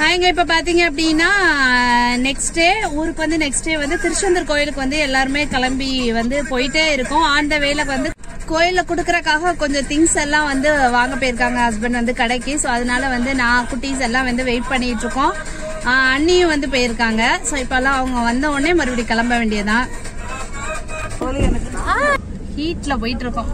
ஹாய்ங்க இப்ப பாத்தீங்க அப்படின்னா நெக்ஸ்ட் டே ஊருக்கு வந்து நெக்ஸ்ட் டே வந்து திருச்செந்தூர் கோயிலுக்கு வந்து எல்லாருமே கிளம்பி வந்து போயிட்டே இருக்கோம் ஆன் த வேல வந்து கோயில்ல குடுக்கறக்காக கொஞ்சம் திங்ஸ் எல்லாம் வந்து வாங்க போயிருக்காங்க ஹஸ்பண்ட் வந்து கடைக்கு ஸோ அதனால வந்து நான் குட்டீஸ் எல்லாம் வந்து வெயிட் பண்ணிட்டு இருக்கோம் ஆஹ் அண்ணியும் வந்து போயிருக்காங்க ஸோ இப்பெல்லாம் அவங்க வந்த உடனே மறுபடியும் கிளம்ப வேண்டியதான் ஹீட்ல போயிட்டு இருக்கோம்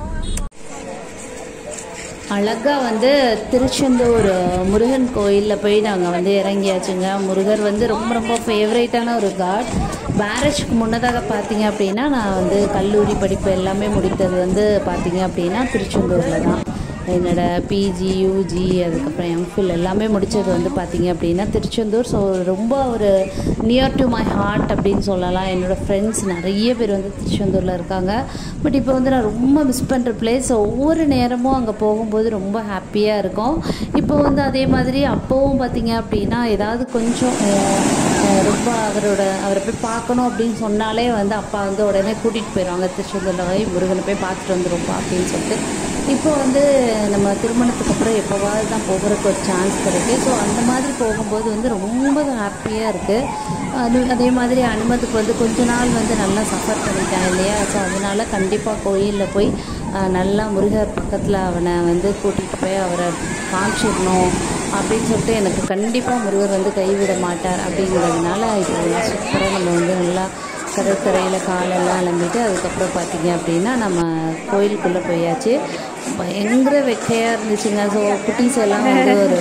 அழகா வந்து திருச்செந்தூர் முருகன் கோயிலில் போய் நாங்கள் வந்து இறங்கியாச்சுங்க முருகர் வந்து ரொம்ப ரொம்ப ஃபேவரேட்டான ஒரு காட் மேரேஜ்க்கு முன்னதாக பார்த்தீங்க அப்படின்னா நான் வந்து கல்லூரி படிப்பு எல்லாமே முடித்தது வந்து பார்த்தீங்க அப்படின்னா திருச்செந்தூரில் தான் என்னோட பிஜி யூஜி அதுக்கப்புறம் எம்ஃபில் எல்லாமே முடித்தது வந்து பார்த்தீங்க அப்படின்னா திருச்செந்தூர் ஸோ ரொம்ப ஒரு நியர் டு மை ஹார்ட் அப்படின்னு சொல்லலாம் என்னோடய ஃப்ரெண்ட்ஸ் நிறைய பேர் வந்து திருச்செந்தூரில் இருக்காங்க பட் இப்போ வந்து நான் ரொம்ப மிஸ் பண்ணுற பிளேஸ் ஒவ்வொரு நேரமும் அங்கே போகும்போது ரொம்ப ஹாப்பியாக இருக்கும் இப்போ வந்து அதே மாதிரி அப்போவும் பார்த்தீங்க அப்படின்னா ஏதாவது கொஞ்சம் அஹ், அஹ், ரொம்ப அவரோட அவரை போய் பார்க்கணும் அப்படின்னு சொன்னாலே வந்து அப்பா வந்து உடனே கூட்டிகிட்டு போயிடுவாங்க திருச்செந்தூரில் போய் முருகனை போய் பார்த்துட்டு வந்துருப்பா அப்படின்னு சொல்லிட்டு இப்போ வந்து நம்ம திருமணத்துக்கு அப்புறம் எப்போவாவது தான் போகிறதுக்கு ஒரு சான்ஸ் கிடைக்கும் ஸோ அந்த மாதிரி போகும்போது வந்து ரொம்ப ஹாப்பியாக இருக்குது அது அதே மாதிரி அனுமதிக்கு வந்து கொஞ்ச நாள் வந்து நல்லா சஃபர் பண்ணிட்டேன் இல்லையா ஸோ அதனால கண்டிப்பாக கோயிலில் போய் அஹ், நல்லா முருகர் பக்கத்தில் அவனை வந்து கூட்டிகிட்டு போய் அவரை காமிச்சிடணும் அப்படின்னு சொல்லிட்டு எனக்கு கண்டிப்பாக முருகர் வந்து கைவிட மாட்டார் அப்படிங்கிறதுனால இப்போ சூப்பராக நம்ம வந்து நல்லா கடற்கரையில் காலெல்லாம் அலம்பிட்டு அதுக்கப்புறம் பார்த்தீங்க அப்படின்னா நம்ம கோயிலுக்குள்ளே போயாச்சு பயங்கர வெக்கையாக இருந்துச்சுங்க ஸோ குட்டீஸ் எல்லாம் வந்து ஒரு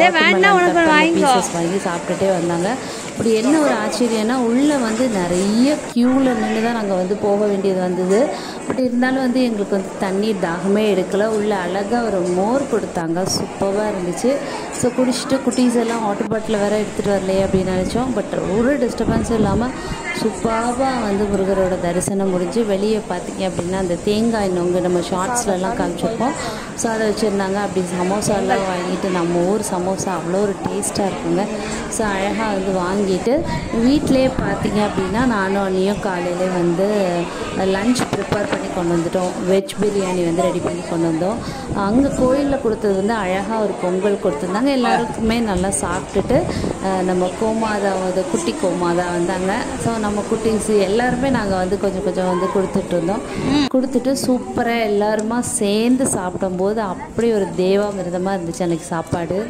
பீசஸ் வாங்கி சாப்பிட்டுட்டே வந்தாங்க அப்படி என்ன ஒரு ஆச்சரியம்னா உள்ளே வந்து நிறைய க்யூவில் நின்று தான் நாங்கள் வந்து போக வேண்டியது வந்தது பட் இருந்தாலும் வந்து எங்களுக்கு வந்து தண்ணீர் தாகமே எடுக்கலை உள்ள அழகாக ஒரு மோர் கொடுத்தாங்க சூப்பராக இருந்துச்சு ஸோ குடிச்சிட்டு குட்டீஸ் எல்லாம் வாட்டர் பாட்டில் வேறு எடுத்துகிட்டு வரலையே அப்படின்னு நினச்சோம் பட் ஒரு டிஸ்டர்பன்ஸும் இல்லாமல் சூப்பராக வந்து முருகரோட தரிசனம் முடிஞ்சு வெளியே பார்த்தீங்க அப்படின்னா அந்த தேங்காய் நொங்கு நம்ம ஷார்ட்ஸ்லலாம் காமிச்சிருப்போம் ஸோ அதை வச்சுருந்தாங்க அப்படி சமோசாலாம் வாங்கிட்டு நம்ம ஊர் சமோசா அவ்வளோ ஒரு டேஸ்ட்டாக இருக்குங்க ஸோ அழகாக வந்து வாங்கிட்டு வீட்டிலே பார்த்தீங்க அப்படின்னா நானும் அண்ணியும் காலையிலே வந்து லஞ்ச் ப்ரிப்பேர் பண்ணி கொண்டு வந்துட்டோம் வெஜ் பிரியாணி வந்து ரெடி பண்ணி கொண்டு வந்தோம் அங்கே கோயிலில் கொடுத்தது வந்து அழகாக ஒரு பொங்கல் கொடுத்துருந்தாங்க எல்லாருக்குமே நல்லா சாப்பிட்டுட்டு அஹ், நம்ம கோமாதா வந்து குட்டி கோமாதா வந்தாங்க ஸோ நம்ம குட்டீஸ் எல்லாருமே நாங்கள் வந்து கொஞ்சம் கொஞ்சம் வந்து கொடுத்துட்டு இருந்தோம் கொடுத்துட்டு சூப்பராக எல்லாருமா சேர்ந்து சாப்பிடும்போது அப்படி ஒரு தேவாமிர்தமாக இருந்துச்சு அன்றைக்கி சாப்பாடு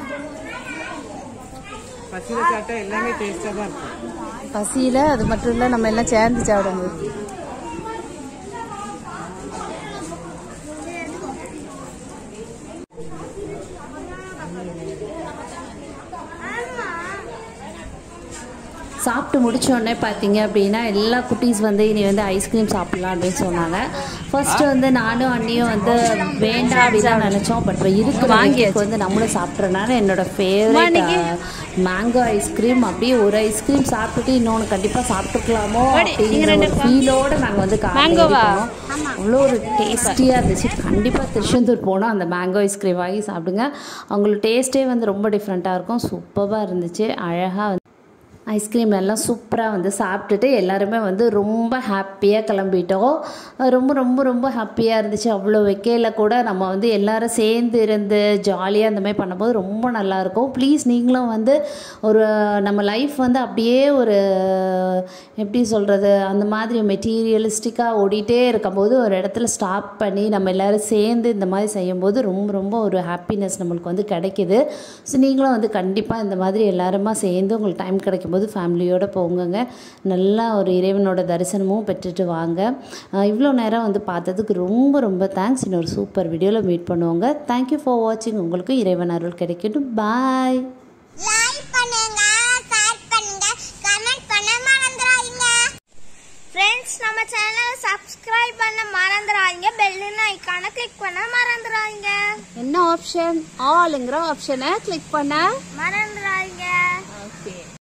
பசியில் சாப்பிட்டா எல்லாமே டேஸ்ட்டாக தான் இருக்கும் பசியில அது மட்டும் இல்ல நம்ம எல்லாம் சேர்ந்து சாப்பிடும்போது சாப்பிட்டு முடிச்ச உடனே பார்த்தீங்க அப்படின்னா எல்லா குட்டீஸ் வந்து இனி வந்து ஐஸ்கிரீம் சாப்பிட்லாம் அப்படின்னு சொன்னாங்க ஃபர்ஸ்ட் வந்து நானும் அண்ணியும் வந்து வேண்டாம் அப்படின்னு தான் நினச்சோம் பட் இருக்கிற வாங்கியாச்சு வந்து நம்மளும் சாப்பிட்றனால என்னோட ஃபேவரட் மேங்கோ ஐஸ்கிரீம் அப்படியே ஒரு ஐஸ்கிரீம் சாப்பிட்டுட்டு இன்னொன்று கண்டிப்பாக சாப்பிட்டுக்கலாமோ அப்படிங்கிற ஒரு ஃபீலோட நாங்கள் வந்து மேங்கோவா அவ்வளோ ஒரு டேஸ்டியாக இருந்துச்சு கண்டிப்பாக திருச்செந்தூர் போனால் அந்த மேங்கோ ஐஸ்கிரீம் வாங்கி சாப்பிடுங்க அவங்களோட டேஸ்ட்டே வந்து ரொம்ப டிஃப்ரெண்ட்டாக இருக்கும் சூப்பராக இருந்துச்சு அழகாக ஐஸ்கிரீம் எல்லாம் சூப்பராக வந்து சாப்பிட்டுட்டு எல்லாருமே வந்து ரொம்ப ஹாப்பியாக கிளம்பிட்டோம் ரொம்ப ரொம்ப ரொம்ப ஹாப்பியாக இருந்துச்சு அவ்வளோ வைக்கையில் கூட நம்ம வந்து எல்லாரும் சேர்ந்து இருந்து ஜாலியாக அந்த மாதிரி பண்ணும்போது ரொம்ப நல்லாயிருக்கும் ப்ளீஸ் நீங்களும் வந்து ஒரு நம்ம லைஃப் வந்து அப்படியே ஒரு எப்படி சொல்கிறது அந்த மாதிரி மெட்டீரியலிஸ்டிக்காக ஓடிட்டே இருக்கும்போது ஒரு இடத்துல ஸ்டாப் பண்ணி நம்ம எல்லோரும் சேர்ந்து இந்த மாதிரி செய்யும்போது ரொம்ப ரொம்ப ஒரு ஹாப்பினஸ் நம்மளுக்கு வந்து கிடைக்குது ஸோ நீங்களும் வந்து கண்டிப்பாக இந்த மாதிரி எல்லாருமா சேர்ந்து உங்களுக்கு டைம் கிடைக்கும்போது ஃபேமிலியோடு போங்கங்க நல்லா ஒரு இறைவனோட தரிசனமும் பெற்றுட்டு வாங்க அஹ் இவ்வளோ நேரம் வந்து பார்த்ததுக்கு ரொம்ப ரொம்ப தேங்க்ஸ் இன்னொரு சூப்பர் வீடியோவில் மீட் பண்ணுவோங்க தேங்க்யூ ஃபார் வாட்சிங் உங்களுக்கு இறைவன் அருள் கிடைக்கட்டும் பாய் லைக் பண்ணுங்க ஷேர் பண்ணுங்க கமெண்ட் பண்ண மறந்துடாதீங்க ஃப்ரெண்ட்ஸ் நம்ம சேனலை சப்ஸ்கிரைப் பண்ண மறந்துடாதீங்க பெல்லுன்னு ஐக்கானை கிளிக் பண்ண மறந்துடாதீங்க என்ன ஆப்ஷன் ஆல்ங்கிற ஆப்ஷனை கிளிக் பண்ண மறந்துடாதீங்க